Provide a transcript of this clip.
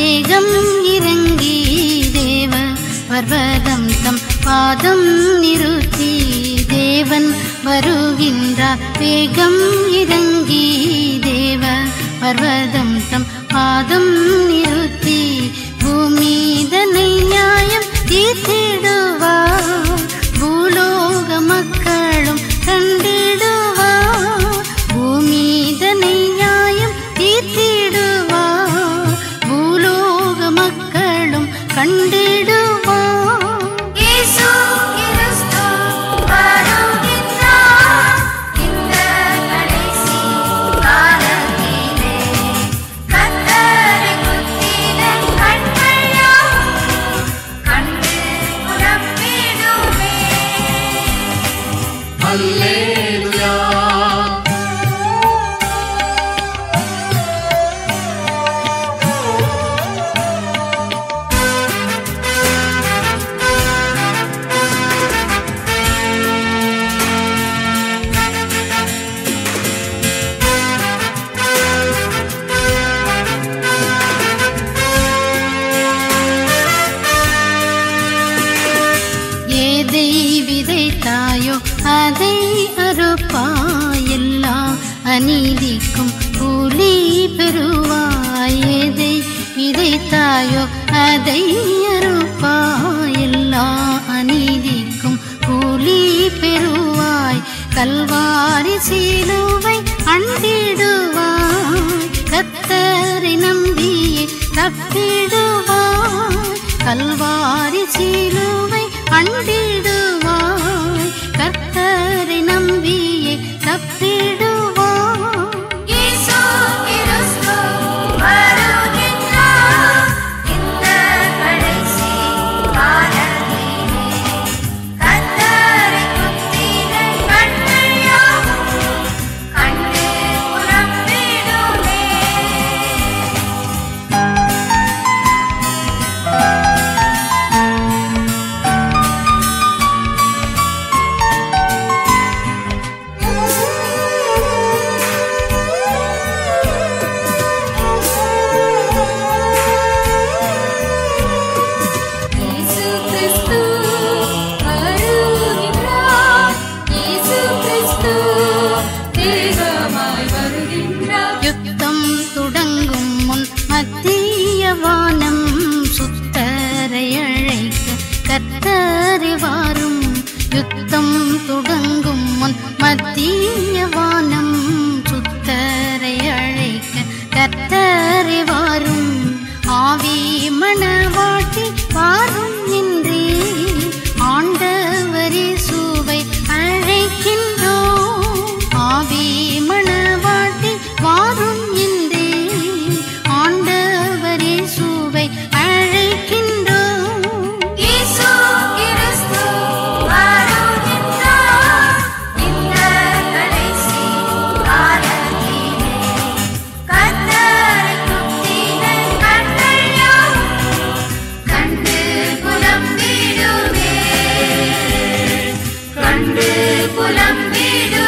வேகம் இறங்கி தேவ பர்வதம் தம் பாதம் நிறுத்தி தேவன் வருகின்றார் வேகம் இறங்கி தேவ பர்வதம் தம் பாதம் நிறுத்தி பூமிதனை நியாயம் தீர்த்திடுவார் பூலோக மக்களும் கண்டிடுவார் பூமிதனை நியாயம் தீர்த்திடுவார் பூலோக மக்களும் கண்டிடுவார் இயேசு கிறிஸ்து வருகின்றார் இந்த கடைசி காலத்திலே கர்த்தரை குத்தின கண்கள் யாவும் கண்டு புறப்பிடுமே அல்லேலூயா ஏதை விதைத்தாயோ அதை அறுப்பாய் எல்லா அநீதிக்கும் கூலி பெறுவாய் எதை விதைத்தாயோ அதை அறுப்பாய் எல்லா அநீதிக்கும் கூலி பெறுவாய் கல்வாரி சீலுவை அண்டிடுவாய் கத்தரை நம்பியே தப்பிடுவாய் கல்வாரி சீலுவை அண்டிடுவாய் கர்த்தரை நம்பியே தப்பிடுவாய் இயேசு கிறிஸ்து வருகின்றார் இந்த கடைசி காலத்திலே கர்த்தரை குத்தின கண்கள் யாவும் கண்டு புறப்பிடுமே இயேசு கிறிஸ்து வருகின்றார் இயேசு கிறிஸ்து தேவமாய் வருகின்றார் யுத்தம் தொடங்கும் முன் மத்திய வானம் சுத்தரை அழைக்க கர்த்தரை வாரும் யுத்தம் தொடங்கும் முன் மத்திய வானம் சுத்தரை அழைக்க கர்த்தரை வாரும் ஆவி மணவாட்டி வாரும் என்றே ஆண்டவரே சுவை அழைக்கின்றோம் ஆவி மணவாட்டி வாரும் என்றே ஆண்டவரே சுவை அழைக்கின்றோம் இயேசு கிறிஸ்து வருகின்றார் இந்த கடைசி காலத்திலே கர்த்தரை குத்தின கண்கள் யாவும் கண்டு புலம்பிடுமே கண்டு புலம்பிடுமே